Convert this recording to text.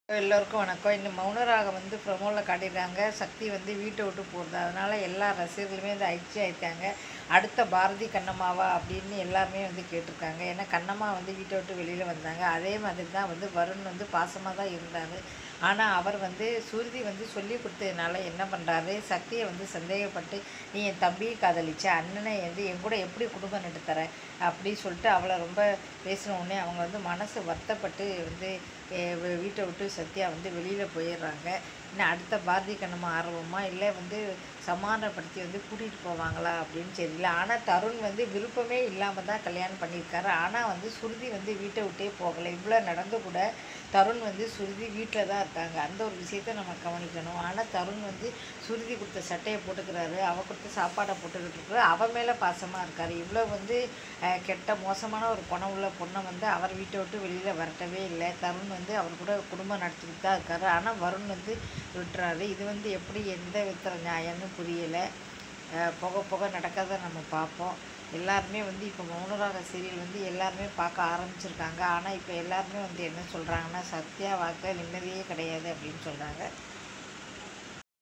எல்லோருக்கும் வணக்கம் இந்த மௌனராகம் வந்து ப்ரொமோவில் காட்டியிருக்காங்க சக்தி வந்து வீட்டை விட்டு போகிறது அதனால் எல்லா ரசிகர்களுமே வந்து ஐச்சி ஆயிட்டாங்க அடுத்த பாரதி கண்ணம்மாவா அப்படின்னு எல்லாருமே வந்து கேட்டிருக்காங்க ஏன்னா கண்ணம்மா வந்து வீட்டை விட்டு வெளியில் வந்தாங்க அதே மாதிரி தான் வந்து வருண் வந்து பாசமாக தான் இருந்தார் ஆனால் அவர் வந்து சுருதி வந்து சொல்லி கொடுத்ததுனால என்ன பண்ணுறாரு சக்தியை வந்து சந்தேகப்பட்டு நீ என் தம்பியை காதலிச்ச அண்ணனை வந்து என் கூட எப்படி குடும்பம் நடத்துற அப்படி சொல்லிட்டு அவளை ரொம்ப பேசின உடனே அவங்க வந்து மனசு வருத்தப்பட்டு வந்து எ- வீ- வீட்டை விட்டு சத்யா வந்து வெளியில் போயிடுறாங்க இன்னும் அடுத்த பாரதி கண்ணம்மா ஆர்வமா இல்லை வந்து சமாதானப்படுத்தி வந்து கூட்டிகிட்டு போவாங்களா அப்படின்னு தெரியல ஆனால் தருண் வந்து விருப்பமே இல்லாமல் தான் கல்யாணம் பண்ணியிருக்காரு ஆனால் வந்து சுருதி வந்து வீட்டை விட்டே போகலை இவ்வளோ நடந்து கூட தருண் வந்து சுருதி வீட்டில் தான் இருக்காங்க அந்த ஒரு விஷயத்தை நம்ம கவனிக்கணும் ஆனால் தருண் வந்து சுருதி கொடுத்த சட்டையை போட்டுக்கிறாரு அவ கொடுத்த சாப்பாடை போட்டுக்கிட்டு இருக்கிறாரு அவ மேலே பாசமாக இருக்காரு இவ்வளோ வந்து அஹ், கெட்ட மோசமான ஒரு குணம் உள்ள பொண்ணை வந்து அவர் வீட்டை விட்டு வெளியில் வரட்டவே இல்லை தருண் வந்து அவர் கூட குடும்பம் நடத்திக்கிட்டு தான் இருக்காரு ஆனால் வருண் வந்து விட்டுறாரு இது வந்து எப்படி எந்த விதத்தில் நியாயம்னு புரியலை அஹ், போக போக நடக்கிறத நம்ம பார்ப்போம் எல்லாருமே வந்து இப்போ மௌனராக சீரியல் வந்து எல்லாருமே பார்க்க ஆரம்பிச்சிருக்காங்க ஆனால் இப்போ எல்லாருமே வந்து என்ன சொல்கிறாங்கன்னா சத்யா வாக்க நிம்மதியே கிடையாது அப்படின்னு சொல்கிறாங்க